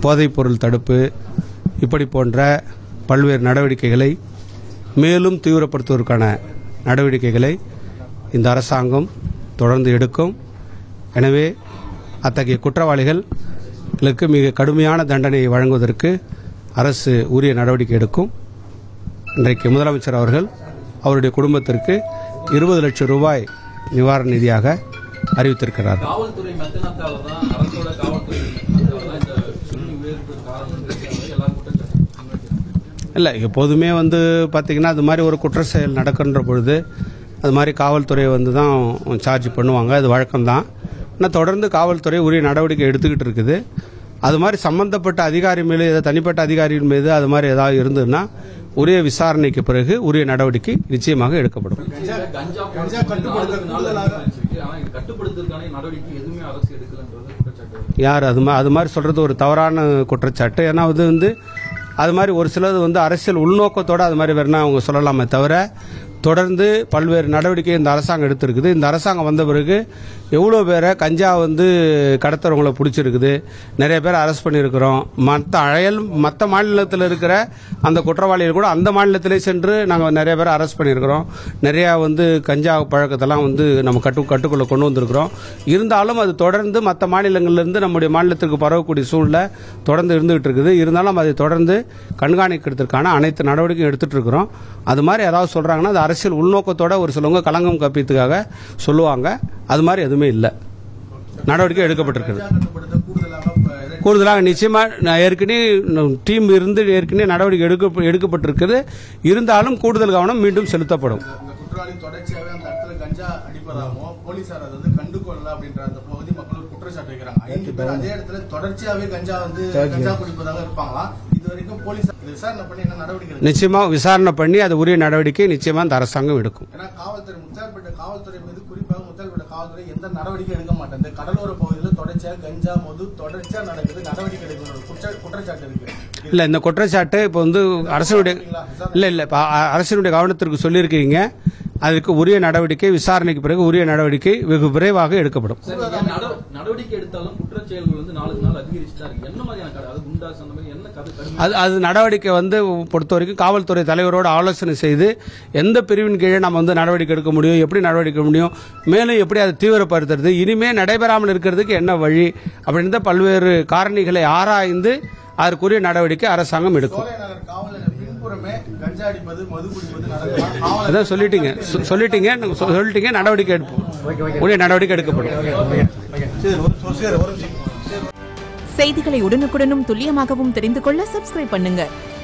போதைப்பொருள் தடுப்பு இப்படி போன்ற பல்வேறு நடவடிக்கைகளை மேலும் தீவிரப்படுத்துவதற்கான நடவடிக்கைகளை இந்த அரசாங்கம் தொடர்ந்து எடுக்கும் எனவே அத்தகைய குற்றவாளிகளுக்கு மிக கடுமையான தண்டனையை வழங்குவதற்கு அரசு உரிய நடவடிக்கை எடுக்கும் இன்றைக்கு முதலமைச்சர் அவர்கள் அவருடைய குடும்பத்திற்கு இருபது லட்சம் ரூபாய் நிவாரண நிதியாக அறிவித்திருக்கிறார் காவல்துறை மெத்தனத்தால தான் அரசோட காவல்துறை மெத்தனத்தால தான் இந்த சுண்ணி உயர்வு காரணம் எல்லாரும் குற்றம் இல்லை எப்போதுமே வந்து பார்த்திங்கன்னா அது மாதிரி ஒரு குற்ற செயல் நடக்கின்ற பொழுது அது மாதிரி காவல்துறை வந்து தான் சார்ஜ் பண்ணுவாங்க அது வழக்கம்தான் ஆனால் தொடர்ந்து காவல்துறை உரிய நடவடிக்கை எடுத்துக்கிட்டு இருக்குது அது மாதிரி சம்பந்தப்பட்ட அதிகாரி மீது ஏதாவது தனிப்பட்ட அதிகாரியின் மீது அது மாதிரி ஏதாவது இருந்ததுன்னா உரிய விசாரணைக்கு பிறகு உரிய நடவடிக்கை நிச்சயமாக எடுக்கப்படும் கஞ்சா கஞ்சா கட்டுப்படுத்துறதுனால ஆனா இது கட்டுப்படுத்துறதுக்கான நடவடிக்கை எதுவுமே அரசு எடுக்கலன்றது குற்றச்சாட்டு யார் அது மா- அது மாதிரி சொல்றது ஒரு தவறான குற்றச்சாட்டு ஏன்னா அது வந்து அது மாதிரி ஒரு சிலது வந்து அரசியல் உள்நோக்கத்தோட அது மாதிரி வேணா அவங்க சொல்லலாமே தவிர தொடர்ந்து பல்வேறு நடவடிக்கை இந்த அரசாங்கம் எடுத்திருக்குது இந்த அரசாங்கம் வந்த பிறகு எவ்வளோ பேரை கஞ்சா வந்து கடத்துறவங்கள பிடிச்சிருக்குது நிறைய பேர் அரெஸ்ட் பண்ணியிருக்கிறோம் மற்ற அயல் மற்ற மாநிலத்தில் இருக்கிற அந்த குற்றவாளிகள் கூட அந்த மாநிலத்திலே சென்று நாங்கள் நிறைய பேர் அரெஸ்ட் பண்ணியிருக்கிறோம் நிறையா வந்து கஞ்சா பழக்கத்தெல்லாம் வந்து நம்ம கட்டு கட்டுக்குள்ளே கொண்டு வந்திருக்கிறோம் இருந்தாலும் அது தொடர்ந்து மற்ற மாநிலங்கள்லேருந்து நம்முடைய மாநிலத்திற்கு பரவக்கூடிய சூழ்நிலை தொடர்ந்து இருந்துகிட்டு இருக்குது இருந்தாலும் அதை தொடர்ந்து கண்காணிக்கிறதுக்கான அனைத்து நடவடிக்கையும் எடுத்துட்டு இருக்கிறோம் அது மாதிரி ஏதாவது சொல்றாங்கன்னா அது அரசியல் உள்நோக்கத்தோட ஒரு சிலவங்க களங்கம் கப்பித்துக்காக சொல்லுவாங்க அது மாதிரி எதுவுமே இல்லை நடவடிக்கை எடுக்கப்பட்டிருக்குது கட்டுப்படுத்த கூடுதலாக இப்ப கூடுதலாக நிச்சயமா நான் ஏற்கனவே டீம் இருந்து ஏற்கனவே நடவடிக்கை எடுக்க எடுக்கப்பட்டிருக்குது இருந்தாலும் கூடுதல் கவனம் மீண்டும் செலுத்தப்படும் இந்த குற்றவாளி தொடர்ச்சியாவே அந்த இடத்துல கஞ்சா அடிப்பதாகவும் போலீசார் அதை வந்து கண்டுகொள்ளல அப்படின்ற அந்த பகுதி மக்கள் ஒரு குற்றச்சாட்டு வைக்கிறாங்க ஐந்து பேர் அதே இடத்துல தொடர்ச்சியாவே கஞ்சா வந்து கஞ்சா குடிப்பதாக இருப்பாங்களா இது வரைக்கும் போலீசார் இது விசாரணை பண்ணி என்ன நடவடிக்கை எடுக்கல? நிச்சயமா விசாரணை பண்ணி அது உரிய நடவடிக்கை நிச்சயமா இந்த அரசாங்கம் எடுக்கும் ஏன்னா காவல்துறை முத்தால்பேட்டை காவல்துறை மீது குறிப்பாக முத்தால்பேட்டை காவல்துறை எந்த நடவடிக்கை எடுக்க மாட்டேங்குது கடலோர பகுதியில் தொடர்ச்சியாக கஞ்சா மது தொடர்ச்சியா நடக்குது நடவடிக்கை எடுக்கிற ஒரு குற்ற குற்றச்சாட்டு இருக்கு இல்ல இந்த குற்றச்சாட்டு இப்போ வந்து அரசனுடைய இல்ல இல்ல இப்ப அ- அரசினுடைய கவனத்திற்கு சொல்லியிருக்கீங்க அதுக்கு உரிய நடவடிக்கை விசாரணைக்கு பிறகு உரிய நடவடிக்கை வெகு விரைவாக எடுக்கப்படும் சார் நீங்க நட- நடவடிக்கை எடுத்தாலும் குற்றச்செயல்கள் வந்து நாளுக்கு நாள் அதிகரிச்சுட்டா இருக்கு என்ன மாதிரியான கடை அது குண்டாஸ் அந்த மாதிரி என்ன கதை கடுமை அது அது நடவடிக்கை வந்து பொறுத்த வரைக்கும் காவல்துறை தலைவரோடு ஆலோசனை செய்து எந்த பிரிவின் கீழே நம்ம வந்து நடவடிக்கை எடுக்க முடியும் எப்படி நடவடிக்கை எடுக்க முடியும் மேலும் எப்படி அதை தீவிரப்படுத்துறது இனிமே நடைபெறாமல் இருக்கிறதுக்கு என்ன வழி அப்படின்ற பல்வேறு காரணிகளை ஆராய்ந்து அதற்குரிய நடவடிக்கை அரசாங்கம் எடுக்கும் சோலை நகர் காவல் நிலைய பின்புறமே கஞ்சா அடிப்பது மது குடிப்பது நடக்கலாம் காவலர் அதான் சொல்லிட்டீங்க சொ- சொல்லிட்டீங்க நீங்க சொ- சொல்லிட்டீங்க நடவடிக்கை எடுப்போம் உரிய நடவடிக்கை எடுக்கப்படும் சரி ஒரு ஒரு சரி ஒரு நிமிஷம். செய்திகளை உடனுக்குடனும் துல்லியமாகவும் தெரிந்து கொள்ள சப்ஸ்கிரைப் பண்ணுங்க